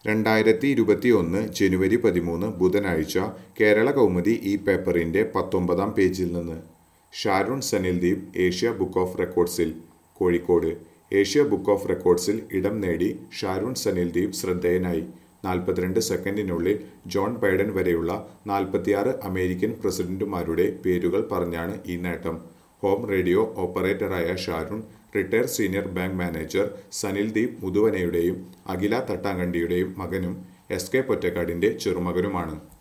രണ്ടായിരത്തി ഇരുപത്തി ഒന്ന് ജനുവരി പതിമൂന്ന് ബുധനാഴ്ച കേരള കൗമുദി ഈ പേപ്പറിന്റെ പത്തൊമ്പതാം പേജിൽ നിന്ന് Sharun Sanildeep Asia book of റെക്കോർഡ്സിൽ കോഴിക്കോട് ഏഷ്യ ബുക്ക് ഓഫ് റെക്കോർഡ്സിൽ ഇടം നേടി ഷാരുൺ സനിൽദീപ് ശ്രദ്ധേയനായി നാൽപ്പത്തിരണ്ട് സെക്കൻഡിനുള്ളിൽ ജോൺ ബൈഡൻ വരെയുള്ള നാൽപ്പത്തിയാറ് അമേരിക്കൻ പ്രസിഡന്റുമാരുടെ പേരുകൾ പറഞ്ഞാണ് ഈ നേട്ടം ഹോം റേഡിയോ ഓപ്പറേറ്ററായ Sharun retire senior bank manager Sanildeep മുതുവനയുടെയും അഖില തട്ടാങ്കണ്ടിയുടെയും മകനും എസ് കെ പൊറ്റക്കാടിന്റെ ചെറുമകനുമാണ്